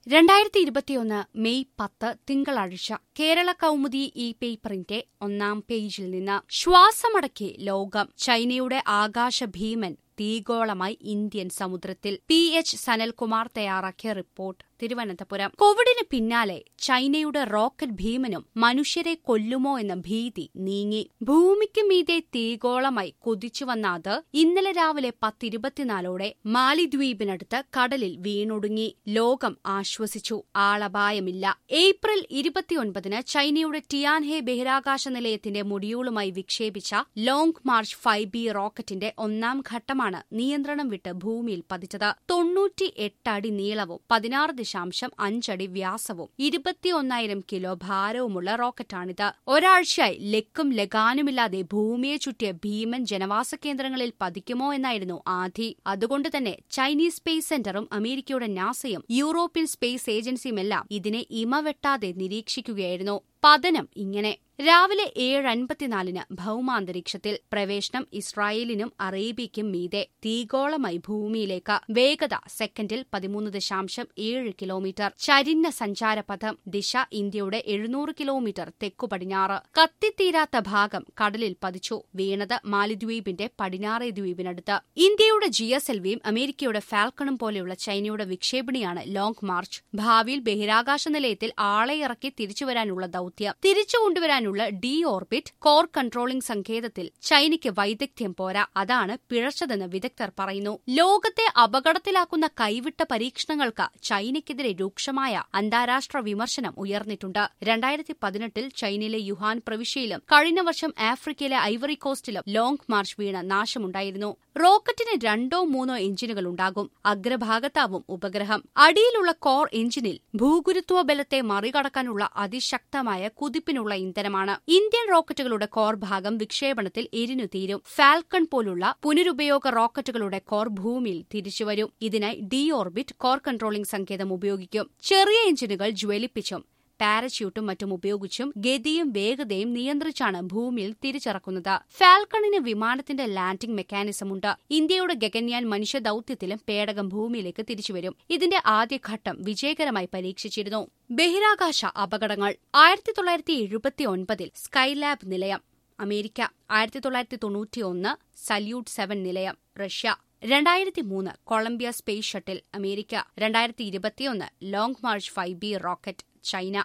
രണ്ടായിരത്തി ഇരുപത്തിയൊന്ന് മെയ് പത്ത് തിങ്കളാഴ്ച കേരള കൗമുദി ഈ പേപ്പറിന്റെ ഒന്നാം പേജിൽ നിന്ന് ശ്വാസമടക്കി ലോകം ചൈനയുടെ ആകാശ ഭീമൻ തീഗോളമായി ഇന്ത്യൻ സമുദ്രത്തിൽ പി എച്ച് സനൽകുമാർ തയ്യാറാക്കിയ റിപ്പോർട്ട് തിരുവനന്തപുരം കോവിഡിന് പിന്നാലെ ചൈനയുടെ റോക്കറ്റ് ഭീമനും മനുഷ്യരെ കൊല്ലുമോ എന്ന ഭീതി നീങ്ങി ഭൂമിക്ക് മീതെ തീഗോളമായി കുതിച്ചുവന്ന അത് ഇന്നലെ രാവിലെ പത്തിരുപത്തിനാലോടെ മാലിദ്വീപിനടുത്ത് കടലിൽ വീണൊടുങ്ങി ലോകം ആശ്വസിച്ചു ആളപായമില്ല ഏപ്രിൽ ഇരുപത്തിയൊൻപതിന് ചൈനയുടെ ടിയാൻഹെ ബഹിരാകാശ നിലയത്തിന്റെ മൊഡ്യൂളുമായി വിക്ഷേപിച്ച ലോങ് മാർച്ച് ഫൈവ് ബി റോക്കറ്റിന്റെ ഒന്നാം ഘട്ടമാണ് നിയന്ത്രണം വിട്ട് ഭൂമിയിൽ പതിച്ചത് തൊണ്ണൂറ്റി എട്ട് അടി നീളവും പതിനാറ് ദശാംശം അഞ്ചടി വ്യാസവും ഇരുപത്തിയൊന്നായിരം കിലോ ഭാരവുമുള്ള റോക്കറ്റാണിത് ഒരാഴ്ചയായി ലക്കും ലഗാനുമില്ലാതെ ഭൂമിയെ ചുറ്റിയ ഭീമൻ ജനവാസ കേന്ദ്രങ്ങളിൽ പതിക്കുമോ എന്നായിരുന്നു ആധി അതുകൊണ്ട് തന്നെ ചൈനീസ് സ്പേസ് സെന്ററും അമേരിക്കയുടെ നാസയും യൂറോപ്യൻ സ്പേസ് ഏജൻസിയുമെല്ലാം ഇതിനെ ഇമവെട്ടാതെ നിരീക്ഷിക്കുകയായിരുന്നു പതനം ഇങ്ങനെ രാവിലെ ഏഴ് അൻപത്തിനാലിന് ഭൗമാന്തരീക്ഷത്തിൽ പ്രവേശനം ഇസ്രായേലിനും അറേബ്യയ്ക്കും മീതെ തീഗോളമായി ഭൂമിയിലേക്ക് വേഗത സെക്കൻഡിൽ പതിമൂന്ന് ദശാംശം ഏഴ് കിലോമീറ്റർ ചരിഞ്ഞ സഞ്ചാരപഥം ദിശ ഇന്ത്യയുടെ എഴുന്നൂറ് കിലോമീറ്റർ തെക്കു പടിഞ്ഞാറ് കത്തിത്തീരാത്ത ഭാഗം കടലിൽ പതിച്ചു വീണത് മാലിദ്വീപിന്റെ പടിഞ്ഞാറേ ദ്വീപിനടുത്ത് ഇന്ത്യയുടെ ജി എസ് എൽ വിയും അമേരിക്കയുടെ ഫാൽക്കണും പോലെയുള്ള ചൈനയുടെ വിക്ഷേപണിയാണ് ലോങ് മാർച്ച് ഭാവിയിൽ ബഹിരാകാശ നിലയത്തിൽ ആളെ ഇറക്കി തിരിച്ചുവരാനുള്ള ദൌത്യം തിരിച്ചു കൊണ്ടുവരാനുള്ള ഡി ഓർബിറ്റ് കോർ കൺട്രോളിംഗ് സങ്കേതത്തിൽ ചൈനയ്ക്ക് വൈദഗ്ധ്യം പോരാ അതാണ് പിഴച്ചതെന്ന് വിദഗ്ധർ പറയുന്നു ലോകത്തെ അപകടത്തിലാക്കുന്ന കൈവിട്ട പരീക്ഷണങ്ങൾക്ക് ചൈനയ്ക്കെതിരെ രൂക്ഷമായ അന്താരാഷ്ട്ര വിമർശനം ഉയർന്നിട്ടുണ്ട് രണ്ടായിരത്തി പതിനെട്ടിൽ ചൈനയിലെ യുഹാൻ പ്രവിശ്യയിലും കഴിഞ്ഞ വർഷം ആഫ്രിക്കയിലെ ഐവറി കോസ്റ്റിലും ലോങ് മാർച്ച് വീണ് നാശമുണ്ടായിരുന്നു റോക്കറ്റിന് രണ്ടോ മൂന്നോ എഞ്ചിനുകൾ ഉണ്ടാകും അഗ്രഭാഗത്താവും ഉപഗ്രഹം അടിയിലുള്ള കോർ എഞ്ചിനിൽ ഭൂഗുരുത്വ ബലത്തെ മറികടക്കാനുള്ള അതിശക്തമായ കുതിപ്പിനുള്ള ഇന്ധനമാണ് ഇന്ത്യൻ റോക്കറ്റുകളുടെ കോർ ഭാഗം വിക്ഷേപണത്തിൽ എരിഞ്ഞു തീരും ഫാൽക്കൺ പോലുള്ള പുനരുപയോഗ റോക്കറ്റുകളുടെ കോർ ഭൂമിയിൽ തിരിച്ചുവരും ഇതിനായി ഡി ഓർബിറ്റ് കോർ കൺട്രോളിംഗ് സങ്കേതം ഉപയോഗിക്കും ചെറിയ എഞ്ചിനുകൾ ജ്വലിപ്പിച്ചും പാരച്യൂട്ടും മറ്റും ഉപയോഗിച്ചും ഗതിയും വേഗതയും നിയന്ത്രിച്ചാണ് ഭൂമിയിൽ തിരിച്ചിറക്കുന്നത് ഫാൽക്കണിന് വിമാനത്തിന്റെ ലാൻഡിംഗ് മെക്കാനിസമുണ്ട് ഇന്ത്യയുടെ ഗഗൻയാൻ മനുഷ്യ ദൌത്യത്തിലും പേടകം ഭൂമിയിലേക്ക് തിരിച്ചുവരും ഇതിന്റെ ആദ്യഘട്ടം വിജയകരമായി പരീക്ഷിച്ചിരുന്നു ബഹിരാകാശ അപകടങ്ങൾ ആയിരത്തി തൊള്ളായിരത്തി എഴുപത്തി ഒൻപതിൽ സ്കൈലാബ് നിലയം അമേരിക്ക ആയിരത്തി തൊള്ളായിരത്തി തൊണ്ണൂറ്റിയൊന്ന് സല്യൂട്ട് സെവൻ നിലയം റഷ്യ രണ്ടായിരത്തി മൂന്ന് കൊളംബിയ സ്പേസ് ഷട്ടിൽ അമേരിക്ക രണ്ടായിരത്തി ഇരുപത്തിയൊന്ന് Long March five B rocket China